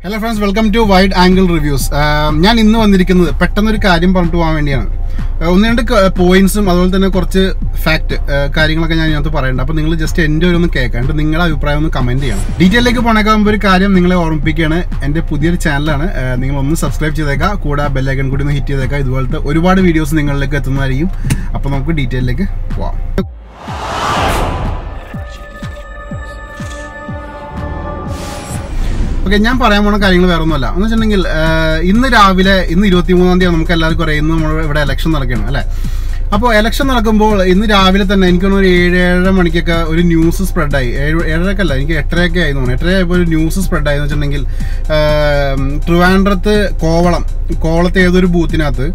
hello friends welcome to wide angle reviews ഞാൻ ഇന്ന് വന്നിരിക്കുന്നത് പെട്ടെന്നൊരു കാര്യം പറഞ്ഞിട്ട് പോകാൻ വേണ്ടിയാണ് ആഹ് ഒന്ന് രണ്ട് പോയിന്റ്സും അതുപോലെ തന്നെ കുറച്ച് ഫാക്ട് കാര്യങ്ങളൊക്കെ ഞാൻ ഇതിനകത്ത് പറയുന്നുണ്ട് അപ്പോൾ നിങ്ങൾ ജസ്റ്റ് എൻ്റെ ഒരു ഒന്ന് കേൾക്കാം എന്നിട്ട് നിങ്ങളുടെ അഭിപ്രായം ഒന്ന് കമൻറ്റ് ചെയ്യണം ഡീറ്റെയിലേക്ക് പോണേക്കാകുമ്പോൾ ഒരു കാര്യം നിങ്ങളെ ഓർമ്മിപ്പിക്കുകയാണ് എൻ്റെ പുതിയൊരു ചാനലാണ് നിങ്ങൾ ഒന്ന് സബ്സ്ക്രൈബ് ചെയ്തേക്കാം കൂടെ ബെല്ലൈക്കൺ കൂടി ഒന്ന് ഹിറ്റ് ചെയ്തേക്കാം ഇതുപോലത്തെ ഒരുപാട് വീഡിയോസ് നിങ്ങളിലേക്ക് എത്തുന്നതായിരിക്കും അപ്പോൾ നമുക്ക് ഡീറ്റെയിലേക്ക് പോവാം ഓക്കെ ഞാൻ പറയാൻ പോണ കാര്യങ്ങൾ വേറെ ഒന്നുമല്ല എന്ന് വെച്ചിട്ടുണ്ടെങ്കിൽ ആഹ് ഇന്ന് രാവിലെ ഇന്ന് ഇരുപത്തി മൂന്നാം തീയതി നമുക്ക് എല്ലാവർക്കും അറിയാം ഇന്ന് നമ്മൾ ഇവിടെ ഇലക്ഷൻ നടക്കുകയാണ് അല്ലേ അപ്പോൾ ഇലക്ഷൻ നടക്കുമ്പോൾ ഇന്ന് രാവിലെ തന്നെ എനിക്ക് തോന്നുന്നു ഒരു ഏഴ് ഏഴര മണിക്കൊക്കെ ഒരു ന്യൂസ് സ്പ്രെഡായി ഏഴ് ഏഴരക്കല്ല എനിക്ക് എട്ടരയൊക്കെ ആയി തോന്നുന്നു എട്ടര ആയപ്പോൾ ഒരു ന്യൂസ് സ്പ്രെഡായി എന്ന് വെച്ചിട്ടുണ്ടെങ്കിൽ ആഹ് ട്രിവാൻഡ്രത്ത് കോവളം കോവളത്തെ ഏതൊരു ബൂത്തിനകത്ത്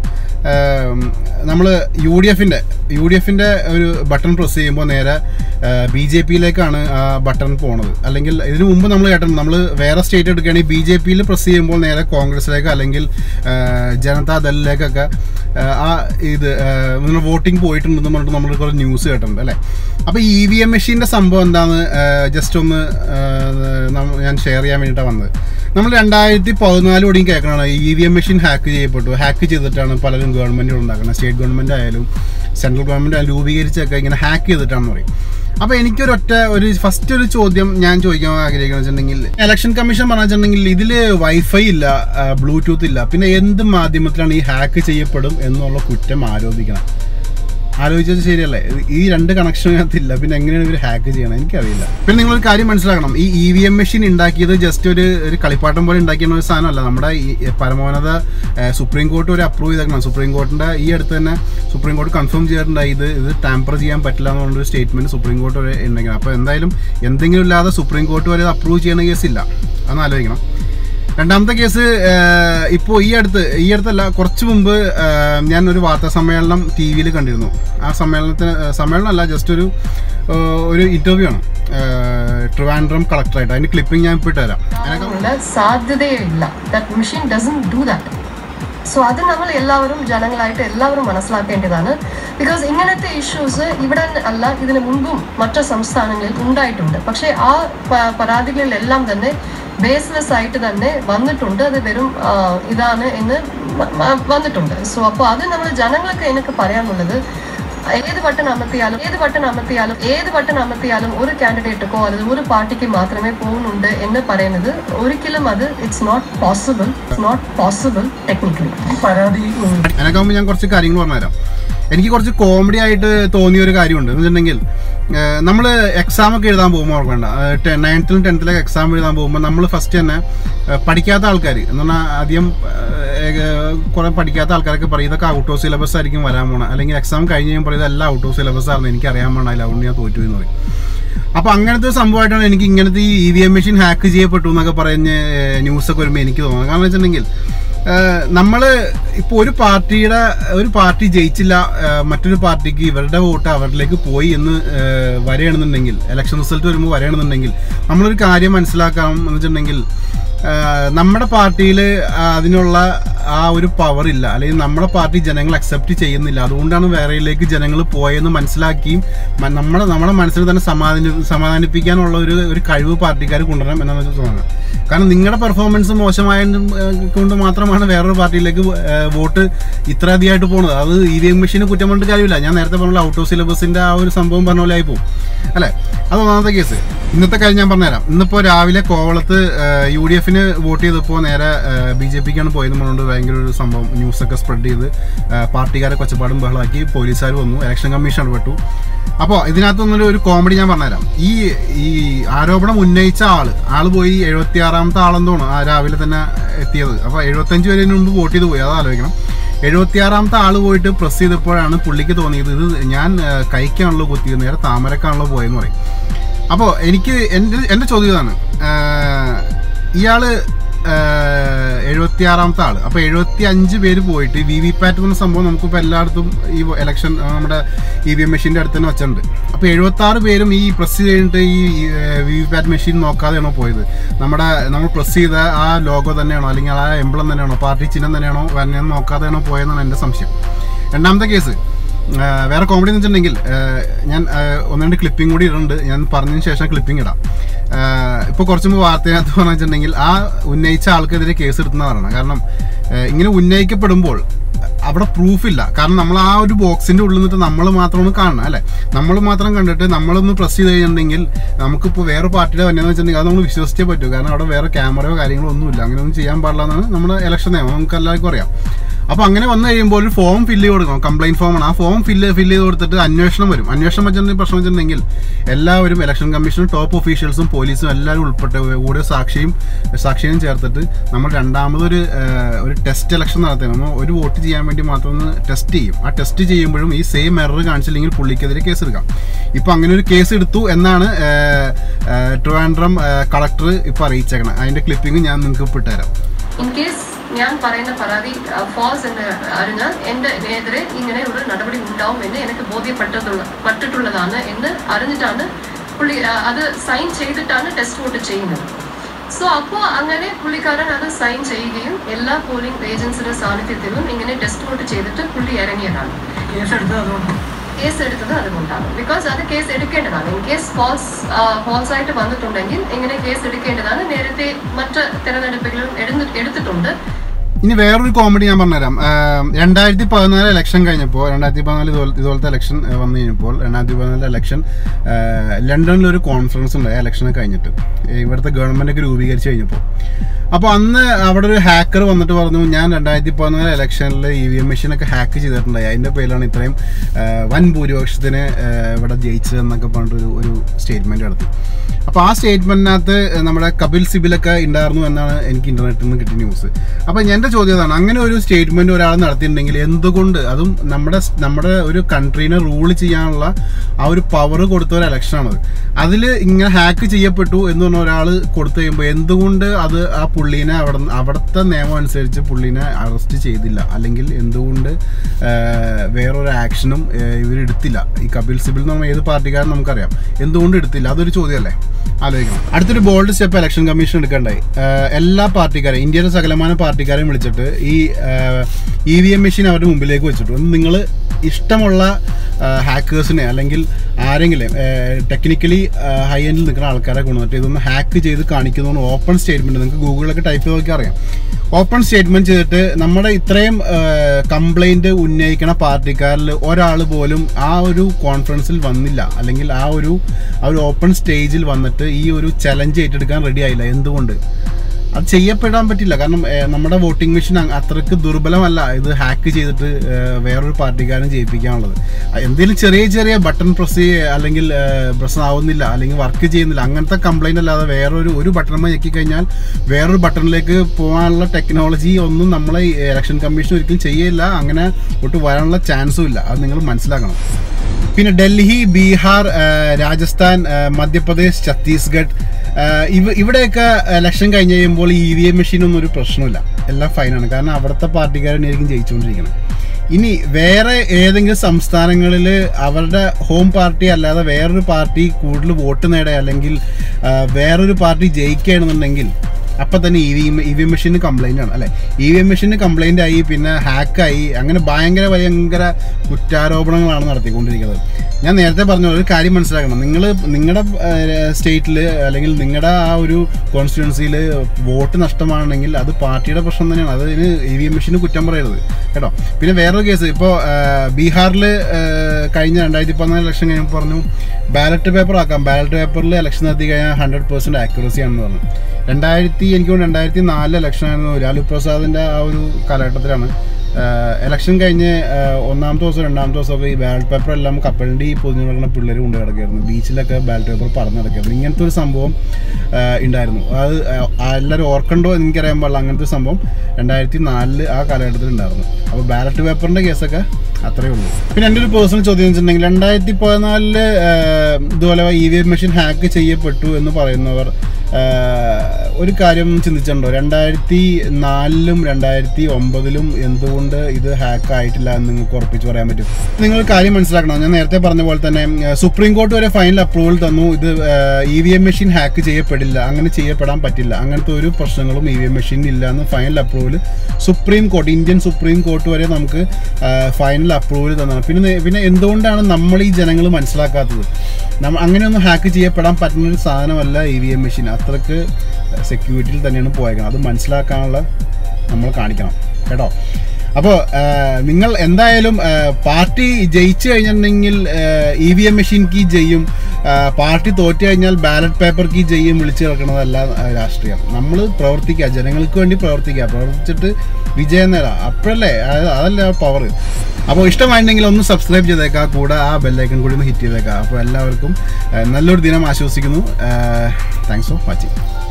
നമ്മൾ യു ഡി എഫിൻ്റെ യു ഡി എഫിൻ്റെ ഒരു ബട്ടൺ പ്രസ് ചെയ്യുമ്പോൾ നേരെ ബി ജെ പിയിലേക്കാണ് ആ ബട്ടൺ പോണത് അല്ലെങ്കിൽ ഇതിനു മുമ്പ് നമ്മൾ കേട്ടിട്ടുണ്ട് നമ്മൾ വേറെ സ്റ്റേറ്റ് എടുക്കുകയാണെങ്കിൽ ബി ജെ പിയിൽ പ്രസ് ചെയ്യുമ്പോൾ നേരെ കോൺഗ്രസിലേക്ക് അല്ലെങ്കിൽ ആ, ജനതാദളിലേക്കൊക്കെ ആ, ആ ഇത് ഇങ്ങനെ വോട്ടിംഗ് പോയിട്ടുണ്ടെന്ന് പറഞ്ഞിട്ട് നമ്മൾ കുറേ ന്യൂസ് കേട്ടിട്ടുണ്ട് അല്ലേ അപ്പോൾ ഇ വി എം മെഷീൻ്റെ സംഭവം എന്താണെന്ന് ജസ്റ്റ് ഒന്ന് ആ, നമ്മ- ഞാൻ ഷെയർ ചെയ്യാൻ വേണ്ടിയിട്ടാണ് വന്നത് നമ്മൾ രണ്ടായിരത്തി പതിനാല് കൂടിയും കേൾക്കണതാണ് E V M machine hack ചെയ്യപ്പെട്ടു ഹാക്ക് ചെയ്തിട്ടാണ് പലരും ഗവൺമെൻറ്റുകൾ ഉണ്ടാക്കുന്നത് സ്റ്റേറ്റ് ഗവൺമെൻറ് ആയാലും സെൻട്രൽ ഗവൺമെൻറ് ആയാലും രൂപീകരിച്ചൊക്കെ ഇങ്ങനെ ഹാക്ക് ചെയ്തിട്ടാണെന്ന് പറയും അപ്പോൾ എനിക്കൊരൊറ്റ ഒരു ഫസ്റ്റ് ഒരു ചോദ്യം ഞാൻ ചോദിക്കാൻ ആഗ്രഹിക്കുന്നത് വെച്ചിട്ടുണ്ടെങ്കിൽ ഇലക്ഷൻ കമ്മീഷൻ പറഞ്ഞിട്ടുണ്ടെങ്കിൽ ഇതിൽ വൈഫൈ ഇല്ല ബ്ലൂടൂത്ത് ഇല്ല പിന്നെ എന്ത് മാധ്യമത്തിലാണ് ഈ ഹാക്ക് ചെയ്യപ്പെടും എന്നുള്ള കുറ്റം ആരോപിക്കണം ആലോചിച്ചത് ശരിയല്ലേ ഇത് ഈ രണ്ട് കണക്ഷനകത്തില്ല പിന്നെ എങ്ങനെയാണ് ഇവർ ഹാക്ക് ചെയ്യണം എനിക്കറിയില്ല പിന്നെ നിങ്ങളൊരു കാര്യം മനസ്സിലാക്കണം ഈ ഇ വി എം മെഷീൻ ഉണ്ടാക്കിയത് ജസ്റ്റ് ഒരു ഒരു കളിപ്പാട്ടം പോലെ ഉണ്ടാക്കിയ ഒരു സാധനമല്ല നമ്മുടെ ഈ പരമോന്നത ഏഹ്, സുപ്രീം കോർട്ട് ഒരു അപ്രൂവ് ചെയ്തേക്കണം സുപ്രീം കോർട്ടിന്റെ ഈ അടുത്ത് തന്നെ സുപ്രീം കോർട്ട് കൺഫേം ചെയ്തിട്ടുണ്ടായി ഇത് ഇത് ടാമ്പർ ചെയ്യാൻ പറ്റില്ല എന്ന് പറഞ്ഞൊരു സ്റ്റേറ്റ്മെന്റ് സുപ്രീം കോർട്ട് വരെ ഉണ്ടെങ്കിൽ അപ്പോൾ എന്തായാലും എന്തെങ്കിലും ഇല്ലാതെ സുപ്രീം കോർട്ട് വരെ അപ്രൂവ് ചെയ്യുന്ന കേസില്ല അതൊന്ന് ആലോചിക്കണം രണ്ടാമത്തെ കേസ് ഇപ്പോൾ ഈ അടുത്ത് ഈ അടുത്തല്ല കുറച്ച് മുമ്പ് ഏഹ്, ഞാൻ ഒരു വാർത്താ സമ്മേളനം ടി വിയിൽ കണ്ടിരുന്നു ആ സമ്മേളനത്തിന് ഏഹ്, സമ്മേളനമല്ല ജസ്റ്റ് ഒരു ഏഹ്, ഒരു ഇൻ്റർവ്യൂ ആണ് ഏഹ്, ട്രിവാൻഡ്രം കളക്ടറായിട്ട് അതിൻ്റെ ക്ലിപ്പിംഗ് ഞാൻ ഇപ്പോൾ ഇട്ടുതരാം അതിനൊക്കെ ഉള്ള സാധ്യതയേ ഇല്ല that machine doesn't do that so അത് നമ്മൾ എല്ലാവരും ജനങ്ങളായിട്ട് എല്ലാവരും മനസ്സിലാക്കേണ്ടതാണ് ബിക്കോസ് ഇങ്ങനത്തെ ഇഷ്യൂസ് ഇവിടെ അല്ല ഇതിന് മുൻപും മറ്റു സംസ്ഥാനങ്ങളിൽ ഉണ്ടായിട്ടുണ്ട് പക്ഷേ ആ പ- പരാതികളിലെല്ലാം തന്നെ ബേസ്ലെസ് ആയിട്ട് തന്നെ വന്നിട്ടുണ്ട് അത് വെറും ആ, ഇതാണ് എന്ന് വ- വ- വന്നിട്ടുണ്ട് സോ അപ്പോൾ അത് നമ്മൾ ജനങ്ങൾക്ക് എനിക്ക് പറയാനുള്ളത് ഏത് ബട്ടൺ അമർത്തിയാലും ഏത് ബട്ടൺ അമർത്തിയാലും ഏത് ബട്ടൺ അമർത്തിയാലും ഒരു കാൻഡിഡേറ്റുക്കോ അല്ലെങ്കിൽ ഒരു പാർട്ടിക്ക് മാത്രമേ പോകുന്നുണ്ട് എന്ന് പറയുന്നത് ഒരിക്കലും അത് it's not possible not possible technically പരാതി ഉം, അതിനൊക്കെ ഞാൻ കുറച്ച് കാര്യങ്ങൾ പറഞ്ഞുതരാം എനിക്ക് കുറച്ച് കോമഡി ആയിട്ട് തോന്നിയ ഒരു കാര്യമുണ്ട് എന്ന് വെച്ചിട്ടുണ്ടെങ്കിൽ നമ്മൾ എക്സാം ഒക്കെ എഴുതാൻ പോകുമ്പോൾ ഓർക്കേണ്ട നയൻത്തിലും ടെൻത്തിലൊക്കെ എക്സാം എഴുതാൻ പോകുമ്പോൾ നമ്മൾ ഫസ്റ്റ് തന്നെ ഏഹ്, പഠിക്കാത്ത ആൾക്കാർ എന്ന് പറഞ്ഞാൽ അധികം കുറെ പഠിക്കാത്ത ആൾക്കാരൊക്കെ പറയും ഇതൊക്കെ ഔട്ട് ഓഫ് സിലബസ് ആയിരിക്കും വരാൻ പോണത് അല്ലെങ്കിൽ എക്സാം കഴിഞ്ഞ് ഞാൻ പറയും ഇതെല്ലാം ഔട്ട് ഓഫ് സിലബസ് ആയിരുന്നു എനിക്ക് അറിയാൻ പാടില്ല അതുകൊണ്ട് ഞാൻ തോറ്റു എന്ന് പറയും അപ്പൊ അങ്ങനത്തെ ഒരു സംഭവമായിട്ടാണ് എനിക്ക് ഇങ്ങനത്തെ ഈ E V M machine hack ചെയ്യപ്പെട്ടു എന്നൊക്കെ പറഞ്ഞ് ന്യൂസൊക്കെ വരുമ്പോൾ എനിക്ക് തോന്നുന്നത് കാരണം വെച്ചിട്ടുണ്ടെങ്കിൽ നമ്മൾ ഇപ്പോൾ ഒരു പാർട്ടിയുടെ ഒരു പാർട്ടി ജയിച്ചില്ല ഏഹ്, മറ്റൊരു പാർട്ടിക്ക് ഇവരുടെ വോട്ട് അവരിലേക്ക് പോയി എന്ന് ഏഹ്, വരികയാണെന്നുണ്ടെങ്കിൽ ഇലക്ഷൻ റിസൾട്ട് വരുമ്പോൾ വരികയാണെന്നുണ്ടെങ്കിൽ നമ്മളൊരു കാര്യം മനസ്സിലാക്കാം എന്ന് വെച്ചിട്ടുണ്ടെങ്കിൽ ഏഹ്, നമ്മുടെ പാർട്ടിയിൽ അതിനുള്ള ആ ഒരു പവർ ഇല്ല അല്ലെങ്കിൽ നമ്മുടെ പാർട്ടി ജനങ്ങൾ അക്സെപ്റ്റ് ചെയ്യുന്നില്ല അതുകൊണ്ടാണ് വേറെയിലേക്ക് ജനങ്ങൾ പോയെന്ന് മനസ്സിലാക്കിയും മ- നമ്മുടെ നമ്മുടെ മനസ്സിൽ തന്നെ സമാധാനി സമാധാനിപ്പിക്കാനുള്ള ഒരു ഒരു കഴിവ് പാർട്ടിക്കാർ കൊണ്ടുവരണം എന്നാണ് എനിക്ക് തോന്നുന്നത് കാരണം നിങ്ങളുടെ പെർഫോമൻസ് മോശമായ കൊണ്ട് മാത്രമാണ് വേറൊരു പാർട്ടിയിലേക്ക് വോ- ഏഹ് വോട്ട് ഇത്ര അധികമായിട്ട് പോകുന്നത് അത് ഇ വി എം മെഷീന് കുറ്റം പറഞ്ഞിട്ട് കാര്യമില്ല ഞാൻ നേരത്തെ പറഞ്ഞ ഔട്ട് ഓഫ് സിലബസിന്റെ ആ ഒരു സംഭവം പറഞ്ഞ പോലെ ആയിപ്പോവും അല്ലേ അത് ഒന്നാമത്തെ കേസ് ഇന്നത്തെ കാര്യം ഞാൻ പറഞ്ഞുതരാം ഇന്നിപ്പോൾ രാവിലെ കോവളത്ത് യു ഡി എഫിന് വോട്ട് ചെയ്തപ്പോൾ നേരെ ബി ജെ പിക്കാണ് പോയതെന്ന് പറഞ്ഞുകൊണ്ട് ഭയങ്കര ഒരു സംഭവം ന്യൂസൊക്കെ സ്പ്രെഡ് ചെയ്ത് ഏഹ് പാർട്ടിക്കാരെ കൊച്ചപ്പാടും ബഹളാക്കി പോലീസുകാർ വന്നു ഇലക്ഷൻ കമ്മീഷൻ ഇടപെട്ടു അപ്പോൾ ഇതിനകത്തൊന്നൊരു ഒരു കോമഡി ഞാൻ പറഞ്ഞുതരാം ഈ ഈ ആരോപണം ഉന്നയിച്ച ആള് ആള് പോയി എഴുപത്തി ആറാമത്തെ ആളെന്തോണ് ആ രാവിലെ തന്നെ എത്തിയത് അപ്പോൾ എഴുപത്തഞ്ച് വരെ മുമ്പ് വോട്ട് ചെയ്ത് പോയി അത് ആലോചിക്കണം എഴുപത്തിയാറാമത്തെ ആള് പോയിട്ട് പ്രസ് ചെയ്തപ്പോഴാണ് പുള്ളിക്ക് തോന്നിയത് ഇത് ഞാൻ ആ, കൈക്കാണല്ലോ കുത്തിയത് നേരെ താമരക്കാണല്ലോ പോയെന്ന് പറയും അപ്പോൾ എനിക്ക് എൻ്റെ എൻ്റെ ചോദ്യം ഇതാണ് ആ, ഇയാള് എഴുപത്തി ആറാമത്തെ ആള് അപ്പോൾ എഴുപത്തി അഞ്ച് പേര് പോയിട്ട് വി വി പാറ്റ് എന്ന സംഭവം നമുക്കിപ്പോൾ എല്ലായിടത്തും ഈ ഇലക്ഷൻ നമ്മുടെ ഇ വി എം മെഷീൻ്റെ അടുത്ത് തന്നെ വെച്ചിട്ടുണ്ട് അപ്പോൾ എഴുപത്തി ആറ് പേരും ഈ പ്രസ് ചെയ്തിട്ട് ഈ വി വി പാറ്റ് മെഷീൻ നോക്കാതെയാണോ പോയത് നമ്മുടെ നമ്മൾ പ്രസ് ചെയ്ത ആ ലോഗോ തന്നെയാണോ അല്ലെങ്കിൽ ആ എംബ്ലം തന്നെയാണോ പാർട്ടി ചിഹ്നം തന്നെയാണോ വരുന്നതെന്ന് നോക്കാതെയാണോ പോയതെന്നാണ് എൻ്റെ സംശയം രണ്ടാമത്തെ കേസ് ആ, വേറെ കോമഡി എന്ന് വെച്ചിട്ടുണ്ടെങ്കിൽ ആ, ഞാൻ ആ, ഒന്ന് രണ്ട് ക്ലിപ്പിംഗ് കൂടി ഇടുന്നുണ്ട് ഞാൻ പറഞ്ഞതിന് ശേഷം ക്ലിപ്പിംഗ് ഇടാം ഇപ്പോൾ കുറച്ച് മുമ്പ് വാർത്തയിനകത്ത് പറഞ്ഞു വെച്ചിട്ടുണ്ടെങ്കിൽ ആ ഉന്നയിച്ച ആൾക്കെതിരെ കേസ് എടുക്കുന്ന പറയണം കാരണം ആ, ഇങ്ങനെ ഉന്നയിക്കപ്പെടുമ്പോൾ അവിടെ പ്രൂഫ് ഇല്ല കാരണം നമ്മൾ ആ ഒരു ബോക്സിന്റെ ഉള്ളിൽ നിന്നിട്ട് നമ്മൾ മാത്രമാണ് കാണണം അല്ലെ നമ്മൾ മാത്രം കണ്ടിട്ട് നമ്മളൊന്ന് പ്രസ് ചെയ്ത് കഴിഞ്ഞിട്ടുണ്ടെങ്കിൽ നമുക്കിപ്പോൾ വേറെ പാർട്ടിയുടെ വന്നെന്ന് വെച്ചിട്ടുണ്ടെങ്കിൽ അത് നമ്മൾ വിശ്വസിച്ചേ പറ്റൂ കാരണം അവിടെ വേറെ ക്യാമറയോ കാര്യങ്ങളോ ഒന്നുമില്ല അങ്ങനെയൊന്നും ചെയ്യാൻ പാടില്ല എന്നാണ് നമ്മുടെ ഇലക്ഷൻ നിയമം നമുക്ക് എല്ലാവർക്കും അറിയാം അപ്പോൾ അങ്ങനെ വന്നു കഴിയുമ്പോൾ ഒരു ഫോം ഫില്ല് ചെയ്ത് കൊടുക്കണം കംപ്ലൈന്റ് ഫോമാണ് ആ ഫോം ഫില്ല് ഫില്ല് ചെയ്ത് കൊടുത്തിട്ട് അന്വേഷണം വരും അന്വേഷണം വെച്ചിട്ടുണ്ടെങ്കിൽ പ്രശ്നം വെച്ചിട്ടുണ്ടെങ്കിൽ എല്ലാവരും ഇലക്ഷൻ കമ്മീഷനും ടോപ്പ് ഒഫീഷ്യൽസും പോലീസും എല്ലാവരും ഉൾപ്പെട്ട് കൂടെ സാക്ഷിയും സാക്ഷിയും ചേർത്തിട്ട് നമ്മൾ രണ്ടാമതൊരു ഏഹ്, ഒരു ടെസ്റ്റ് ഇലക്ഷൻ നടത്തുക നമ്മൾ ഒരു വോട്ട് ചെയ്യാൻ വേണ്ടി മാത്രം ഒന്ന് ടെസ്റ്റ് ചെയ്യും ആ ടെസ്റ്റ് ചെയ്യുമ്പോഴും ഈ സെയിം എറർ കാണിച്ചില്ലെങ്കിൽ പുള്ളിക്കെതിരെ കേസ് എടുക്കാം ഇപ്പൊ അങ്ങനെ ഒരു കേസ് എടുത്തു എന്നാണ് ഏഹ്, ഏഹ്, ട്രിവാൻഡ്രം കളക്ടർ ഇപ്പൊ അറിയിച്ചേക്കണം അതിന്റെ ക്ലിപ്പിംഗ് ഞാൻ നിങ്ങൾക്ക് ഇപ്പൊ ഇട്ടുതരാം ഇൻ കേസ് ഞാൻ പറയുന്ന പരാതി ഫാൾസ് എന്ന് അറിഞ്ഞാൽ എൻ്റെ എതിരെ ഇങ്ങനെ ഒരു നടപടി ഉണ്ടാവും എന്ന് എനിക്ക് ബോധ്യപ്പെട്ടിട്ടുള്ള പെട്ടിട്ടുള്ളതാണ് എന്ന് അറിഞ്ഞിട്ടാണ് പുള്ളി ആ, അത് സൈൻ ചെയ്തിട്ടാണ് ടെസ്റ്റ് വോട്ട് ചെയ്യുന്നത് സോ അപ്പോൾ അങ്ങനെ പുള്ളിക്കാരൻ അത് സൈൻ ചെയ്യുകയും എല്ലാ പോളിംഗ് ഏജൻസിയുടെ സാന്നിധ്യത്തിലും ഇങ്ങനെ ടെസ്റ്റ് വോട്ട് ചെയ്തിട്ട് പുള്ളി ഇറങ്ങിയതാണ് കേസെടുത്തത് അതുകൊണ്ടാണ് കേസ് എടുത്തത് അതുകൊണ്ടാണ് ബിക്കോസ് അത് കേസ് എടുക്കേണ്ടതാണ് ഇൻ കേസ് ഫാൾസ് ഫാൾസ് ആയിട്ട് വന്നിട്ടുണ്ടെങ്കിൽ ഇങ്ങനെ കേസ് എടുക്കേണ്ടതാണ് നേരത്തെ മറ്റ് തെരഞ്ഞെടുപ്പുകളും എടുന്ന്- എടുത്തിട്ടുണ്ട് ഇനി വേറൊരു കോമഡി ഞാൻ പറഞ്ഞുതരാം ആം, രണ്ടായിരത്തി പതിനാല് ഇലക്ഷൻ കഴിഞ്ഞപ്പോൾ രണ്ടായിരത്തി പതിനാല് ഇതുപോലെ ഇതുപോലത്തെ ഇലക്ഷൻ ഏഹ്, വന്നു കഴിഞ്ഞപ്പോൾ രണ്ടായിരത്തി പതിനാല് ഇലക്ഷൻ ഏഹ്, ലണ്ടനിൽ ഒരു കോൺഫറൻസ് ഉണ്ടായി ഇലക്ഷൻ കഴിഞ്ഞിട്ട് ഏഹ്, ഇവിടുത്തെ ഗവൺമെന്റ് ഒക്കെ രൂപീകരിച്ച് കഴിഞ്ഞപ്പോൾ അപ്പോൾ അന്ന് അവിടെ ഒരു ഹാക്കർ വന്നിട്ട് പറഞ്ഞു ഞാൻ രണ്ടായിരത്തി പതിനാല് ഇലക്ഷനിൽ ഇ വി എം മെഷീനൊക്കെ ഹാക്ക് ചെയ്തിട്ടുണ്ടായി അതിൻ്റെ പേരിലാണ് ഇത്രയും ഏഹ്, വൻ ഭൂരിപക്ഷത്തിന് ഏഹ്, ഇവിടെ ജയിച്ചതെന്നൊക്കെ പറഞ്ഞിട്ട് ഒരു സ്റ്റേറ്റ്മെന്റ് നടത്തി അപ്പോൾ ആ സ്റ്റേറ്റ്മെന്റിനകത്ത് നമ്മുടെ കപിൽ സിബിലൊക്കെ ഉണ്ടായിരുന്നു എന്നാണ് എനിക്ക് ഇന്റർനെറ്റിൽ നിന്ന് കിട്ടിയ ന്യൂസ് അപ്പോൾ എൻ്റെ ചോദ്യം അതാണ് അങ്ങനെ ഒരു സ്റ്റേറ്റ്മെന്റ് ഒരാൾ നടത്തിയിട്ടുണ്ടെങ്കിൽ എന്തുകൊണ്ട് അതും നമ്മുടെ നമ്മുടെ ഒരു കൺട്രീനെ റൂൾ ചെയ്യാനുള്ള ആ ഒരു പവർ കൊടുത്ത ഒരു ഇലക്ഷനാണത് അതിൽ ഇങ്ങനെ ഹാക്ക് ചെയ്യപ്പെട്ടു എന്ന് പറഞ്ഞ ഒരാൾ കൊടുത്തു കഴിയുമ്പോൾ എന്തുകൊണ്ട് അത് ആ പുള്ളീനെ അവിടെ അവിടുത്തെ നിയമം അനുസരിച്ച് പുള്ളീനെ അറസ്റ്റ് ചെയ്തില്ല അല്ലെങ്കിൽ എന്തുകൊണ്ട് ആഹ്, വേറൊരു ആക്ഷനും ഇവരെടുത്തില്ല ഈ കപിൽ സിബിൽ എന്ന് പറഞ്ഞാൽ ഏത് പാർട്ടിക്കാരൻ നമുക്കറിയാം എന്തുകൊണ്ട് എടുത്തില്ല അതൊരു ചോദ്യമല്ലേ ആലോചിക്കണം അടുത്തൊരു ബോൾഡ് സ്റ്റെപ്പ് ഇലക്ഷൻ കമ്മീഷൻ എടുക്കണ്ടായി ആഹ്, എല്ലാ പാർട്ടിക്കാരെയും ഇന്ത്യയിലെ സകലമാന പാർട്ടിക്കാരെയും വിളിച്ചിട്ട് ഈ ഇ വി എം മെഷീൻ അവരുടെ മുമ്പിലേക്ക് വെച്ചിട്ടു നിങ്ങൾ ഇഷ്ടമുള്ള ഹാക്കേഴ്സിനെ അല്ലെങ്കിൽ ആരെങ്കിലും ടെക്നിക്കലി ഹൈ എൻഡിൽ നിൽക്കുന്ന ആൾക്കാരെ കൊണ്ടുവന്നിട്ട് ഇതൊന്ന് ഹാക്ക് ചെയ്ത് കാണിക്കുന്നു ഓപ്പൺ സ്റ്റേറ്റ്മെന്റ് നിങ്ങൾക്ക് ഗൂഗിളിലൊക്കെ ടൈപ്പ് ചെയ്ത് നോക്കി അറിയാം ഓപ്പൺ സ്റ്റേറ്റ്മെന്റ് ചെയ്തിട്ട് നമ്മുടെ ഇത്രയും കംപ്ലൈന്റ് ഉന്നയിക്കണ പാർട്ടിക്കാരിൽ ഒരാൾ പോലും ആ ഒരു കോൺഫറൻസിൽ വന്നില്ല അല്ലെങ്കിൽ ആ ഒരു ആ ഒരു ഓപ്പൺ സ്റ്റേജിൽ വന്നിട്ട് ഈ ഒരു ചലഞ്ച് ഏറ്റെടുക്കാൻ റെഡി ആയില്ല എന്തുകൊണ്ട് അത് ചെയ്യപ്പെടാൻ പറ്റില്ല കാരണം ഏഹ്, നമ്മുടെ വോട്ടിംഗ് മെഷീൻ അത്രക്ക് ദുർബലമല്ല ഇത് ഹാക്ക് ചെയ്തിട്ട് ഏഹ്, വേറൊരു പാർട്ടിക്കാരൻ ജയിപ്പിക്കാനുള്ളത് എന്തെങ്കിലും ചെറിയ ചെറിയ ബട്ടൺ പ്രസ് അല്ലെങ്കിൽ പ്രസ് ആവുന്നില്ല അല്ലെങ്കിൽ വർക്ക് ചെയ്യുന്നില്ല അങ്ങനത്തെ കംപ്ലൈന്റ് അല്ലാതെ വേറൊരു ഒരു ബട്ടൺ ഞെക്കി കഴിഞ്ഞാൽ വേറൊരു ബട്ടണിലേക്ക് പോകാനുള്ള ടെക്നോളജി ഒന്നും നമ്മളെ ഇലക്ഷൻ കമ്മീഷൻ ഒരിക്കലും ചെയ്യില്ല അങ്ങനെ ഒട്ട് വരാനുള്ള ചാൻസും ഇല്ല അത് നിങ്ങൾ മനസ്സിലാക്കണം പിന്നെ ഡൽഹി ബീഹാർ ആ, രാജസ്ഥാൻ ആ, മധ്യപ്രദേശ് ഛത്തീസ്ഗഡ് ആ, ഇവ ഇവിടെയൊക്കെ ഇലക്ഷൻ കഴിഞ്ഞ് കഴിയുമ്പോൾ ഇ വി എം മെഷീനൊന്നും ഒരു പ്രശ്നമില്ല എല്ലാം ഫൈനാണ് കാരണം അവിടുത്തെ പാർട്ടിക്കാരനായിരിക്കും ജയിച്ചുകൊണ്ടിരിക്കണം ഇനി വേറെ ഏതെങ്കിലും സംസ്ഥാനങ്ങളിൽ അവരുടെ ഹോം പാർട്ടി അല്ലാതെ വേറൊരു പാർട്ടി കൂടുതൽ വോട്ട് നേടുക അല്ലെങ്കിൽ ആ, വേറൊരു പാർട്ടി ജയിക്കുകയാണെന്നുണ്ടെങ്കിൽ അപ്പൊ തന്നെ E V E V M മെഷീന് കംപ്ലൈന്റ് ആണ് അല്ലെ ഇ വി എം മെഷീന് കംപ്ലൈന്റ് ആയി പിന്നെ ഹാക്കായി അങ്ങനെ ഭയങ്കര ഭയങ്കര കുറ്റാരോപണങ്ങളാണ് നടത്തിക്കൊണ്ടിരിക്കുന്നത് ഞാൻ നേരത്തെ പറഞ്ഞ ഒരു കാര്യം മനസ്സിലാക്കണം നിങ്ങൾ നിങ്ങളുടെ സ്റ്റേറ്റിൽ അല്ലെങ്കിൽ നിങ്ങളുടെ ആ ഒരു കോൺസ്റ്റിറ്റ്യുവൻസിയിൽ വോട്ട് നഷ്ടമാണെങ്കിൽ അത് പാർട്ടിയുടെ പ്രശ്നം തന്നെയാണ് അതിന് ഇ വി എം മെഷീന് കുറ്റം പറയരുത് കേട്ടോ പിന്നെ വേറൊരു കേസ് ഇപ്പോൾ ബീഹാറിൽ കഴിഞ്ഞ രണ്ടായിരത്തി പതിനാല് ഇലക്ഷൻ കഴിഞ്ഞപ്പോൾ പറഞ്ഞു ബാലറ്റ് പേപ്പർ ആക്കാം ബാലറ്റ് പേപ്പറിൽ ഇലക്ഷൻ നടത്തി കഴിഞ്ഞാൽ ഹൺഡ്രഡ് പെർസെൻറ്റ് ആക്യുറസി ആണെന്ന് പറഞ്ഞു രണ്ടായിരത്തി എനിക്ക് തോന്നുന്നു രണ്ടായിരത്തി നാലിലെ ഇലക്ഷൻ ആയിരുന്നു ലാലു പ്രസാദിൻ്റെ ആ ഒരു കാലഘട്ടത്തിലാണ് ഇലക്ഷൻ കഴിഞ്ഞ് ആഹ് ഒന്നാമത്തെ ദിവസം രണ്ടാമത്തെ ദിവസമൊക്കെ ഈ ബാലറ്റ് പേപ്പർ എല്ലാം കപ്പലിൻ്റെ ഈ പൊതിഞ്ഞു കിടക്കുന്ന പിള്ളേർ കൊണ്ട് കിടക്കായിരുന്നു ബീച്ചിലൊക്കെ ബാലറ്റ് പേപ്പർ പറന്ന് കിടക്കായിരുന്നു ഇങ്ങനത്തെ ഒരു സംഭവം ആഹ് ഉണ്ടായിരുന്നു അത് ആഹ് എല്ലാവരും ഓർക്കണ്ടോ എന്ന് എനിക്കറിയാൻ പാടില്ല അങ്ങനത്തെ ഒരു സംഭവം രണ്ടായിരത്തി നാലില് ആ കാലഘട്ടത്തിൽ ഉണ്ടായിരുന്നു അപ്പോൾ ബാലറ്റ് പേപ്പറിൻ്റെ കേസൊക്കെ അത്രയേ ഉള്ളൂ പിന്നെ എൻ്റെ ഒരു പേഴ്സണൽ ചോദ്യം എന്ന് വെച്ചിട്ടുണ്ടെങ്കിൽ രണ്ടായിരത്തി പതിനാലില് ഇതുപോലെ E V M machine hack ചെയ്യപ്പെട്ടു എന്ന് പറയുന്നവർ ആഹ് ഒരു കാര്യം ചിന്തിച്ചിട്ടുണ്ടോ രണ്ടായിരത്തി നാലിലും രണ്ടായിരത്തി ഒമ്പതിലും എന്തുകൊണ്ട് ഇത് ഹാക്ക് ആയിട്ടില്ല എന്ന് നിങ്ങൾക്ക് ഉറപ്പിച്ച് പറയാൻ പറ്റും നിങ്ങൾ കാര്യം മനസ്സിലാക്കണം ഞാൻ നേരത്തെ പറഞ്ഞ പോലെ തന്നെ ഏഹ്, സുപ്രീം കോർട്ട് വരെ ഫൈനൽ അപ്രൂവൽ തന്നു ഇത് E V M machine hack ചെയ്യപ്പെടില്ല അങ്ങനെ ചെയ്യപ്പെടാൻ പറ്റില്ല അങ്ങനത്തെ ഒരു പ്രശ്നങ്ങളും ഇ വി എം മെഷീൻ ഇല്ല എന്ന് final approval supreme court Indian supreme court വരെ നമുക്ക് ഫൈനൽ അപ്രൂവൽ തന്നതാണ് പിന്നെ നേ- പിന്നെ എന്തുകൊണ്ടാണ് നമ്മൾ ഈ ജനങ്ങൾ മനസ്സിലാക്കാത്തത് നമ്മ അങ്ങനെയൊന്നും ഹാക്ക് ചെയ്യപ്പെടാൻ പറ്റുന്ന ഒരു സാധനമല്ല ഇ വി എം മെഷീൻ അത്രക്ക് സെക്യൂരിറ്റിയിൽ തന്നെയാണ് പോയേക്കുന്നത് അത് മനസ്സിലാക്കാനുള്ള നമ്മൾ കാണിക്കണം കേട്ടോ അപ്പോൾ നിങ്ങൾ എന്തായാലും ആ, പാർട്ടി ജയിച്ചു കഴിഞ്ഞിട്ടുണ്ടെങ്കിൽ E V M machine key ചെയ്യും ആ, പാർട്ടി തോറ്റു കഴിഞ്ഞാൽ ബാലറ്റ് പേപ്പർ കീ ചെയ്യും വിളിച്ചു കിടക്കുന്നതല്ല ആ, രാഷ്ട്രീയം നമ്മൾ പ്രവർത്തിക്കുക ജനങ്ങൾക്ക് വേണ്ടി പ്രവർത്തിക്കുക പ്രവർത്തിച്ചിട്ട് വിജയം നേടാം അപ്പോഴല്ലേ അത് അതല്ലേ പവർ അപ്പോൾ ഇഷ്ടമായിട്ടുണ്ടെങ്കിൽ ഒന്ന് സബ്സ്ക്രൈബ് ചെയ്തേക്കാം കൂടെ ആ ബെല്ലൈക്കൺ കൂടി ഒന്ന് ഹിറ്റ് ചെയ്തേക്കാം അപ്പോൾ എല്ലാവർക്കും ആ, നല്ലൊരു ദിനം ആശ്വസിക്കുന്നു താങ്ക്സ് ഫോർ വാച്ചിങ്